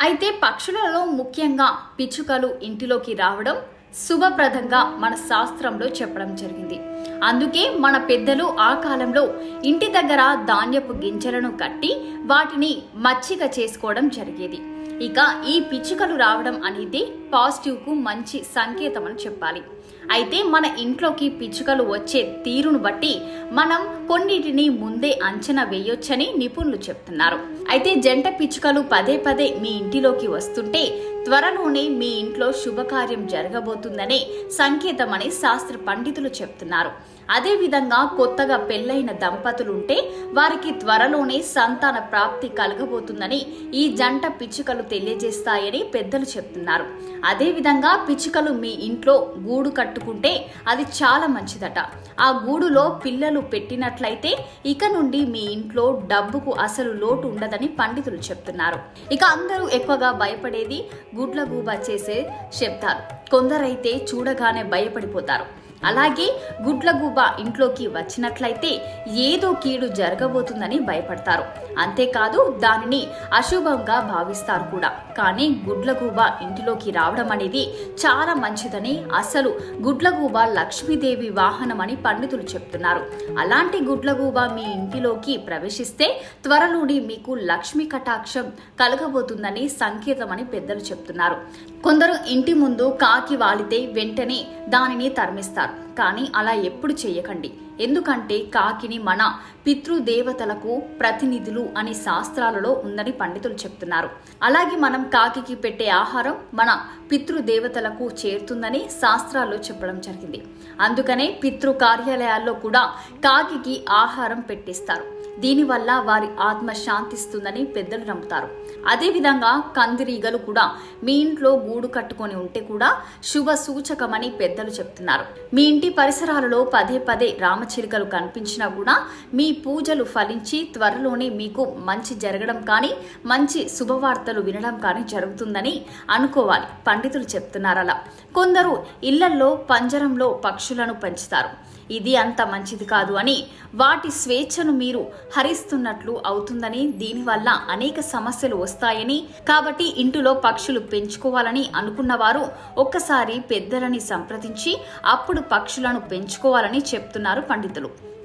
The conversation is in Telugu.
అయితే పక్షులలో ముఖ్యంగా పిచ్చుకలు ఇంటిలోకి రావడం శుభప్రదంగా మన శాస్త్రంలో చెప్పడం జరిగింది అందుకే మన పెద్దలు ఆ కాలంలో ఇంటి దగ్గర ధాన్యపు గింజలను కట్టి వాటిని మచ్చిక చేసుకోవడం జరిగేది ఇక ఈ పిచ్చుకలు రావడం అనేది పాజిటివ్కు మంచి సంకేతం అని చెప్పాలి అయితే మన ఇంట్లోకి పిచ్చుకలు వచ్చే తీరును బట్టి మనం కొన్నిటిని ముందే అంచనా వేయొచ్చని నిపుణులు చెప్తున్నారు అయితే జంట పిచ్చుకలు పదే పదే మీ ఇంటిలోకి వస్తుంటే త్వరలోనే మీ ఇంట్లో శుభకార్యం జరగబోతుందనే సంకేతమని శాస్త్ర పండితులు చెప్తున్నారు అదేవిధంగా కొత్తగా పెళ్లైన దంపతులుంటే వారికి త్వరలోనే సంతాన ప్రాప్తి కలగబోతుందని ఈ జంట పిచ్చుకలు తెలియజేస్తాయని పెద్దలు చెప్తున్నారు అదేవిధంగా పిచ్చుకలు మీ ఇంట్లో గూడు కట్టుకుంటే అది చాలా మంచిదట ఆ గూడులో పిల్లలు పెట్టినట్లయితే ఇక నుండి మీ ఇంట్లో డబ్బుకు అసలు లోటు ఉండదని పండితులు చెప్తున్నారు ఇక అందరూ ఎక్కువగా భయపడేది గుడ్లగూబ చేసే శబ్దాలు కొందరైతే చూడగానే భయపడిపోతారు అలాగే గుడ్లగూబ ఇంట్లోకి వచ్చినట్లయితే ఏదో కీడు జరగబోతుందని భయపడతారు అంతేకాదు దానిని అశుభంగా భావిస్తారు కూడా కానీ గుడ్లగూబ ఇంటిలోకి రావడం అనేది చాలా మంచిదని అసలు గుడ్లగూబ లక్ష్మీదేవి వాహనమని పండితులు చెప్తున్నారు అలాంటి గుడ్లగూబ మీ ఇంటిలోకి ప్రవేశిస్తే త్వరలోనే మీకు లక్ష్మీ కటాక్షం కలగబోతుందని సంకేతమని పెద్దలు చెప్తున్నారు కొందరు ఇంటి ముందు కాకి వాలితే వెంటనే దానిని తరిమిస్తారు కానీ అలా ఎప్పుడు చేయకండి ఎందుకంటే కాకిని మన పితృదేవతలకు ప్రతినిధులు అని శాస్త్రాలలో ఉందని పండితులు చెప్తున్నారు అలాగే మనం కాకికి పెట్టే ఆహారం మన పితృదేవతలకు చేరుతుందని శాస్త్రాల్లో చెప్పడం జరిగింది అందుకనే పితృ కార్యాలయాల్లో కూడా కాకికి ఆహారం పెట్టిస్తారు దీనివల్ల వారి ఆత్మ శాంతిస్తుందని పెద్దలు నమ్ముతారు అదేవిధంగా కందిరీగలు కూడా మీ ఇంట్లో గూడు కట్టుకొని ఉంటే కూడా శుభ సూచకమని పెద్దలు చెప్తున్నారు మీ ఇంటి పరిసరాలలో పదే పదే రామచిలుకలు కనిపించినా కూడా మీ పూజలు ఫలించి త్వరలోనే మీకు మంచి జరగడం కానీ మంచి శుభవార్తలు వినడం కానీ జరుగుతుందని అనుకోవాలి పండితులు చెప్తున్నారు అలా కొందరు ఇళ్లల్లో పంజరంలో పక్షులను పెంచుతారు ఇది అంత మంచిది కాదు అని వాటి స్వేచ్ఛను మీరు హరిస్తున్నట్లు అవుతుందని దీనివల్ల అనేక సమస్యలు వస్తాయని కాబట్టి ఇంటిలో పక్షులు పెంచుకోవాలని అనుకున్నవారు ఒక్కసారి పెద్దలని సంప్రదించి అప్పుడు పక్షులను పెంచుకోవాలని చెప్తున్నారు పండితులు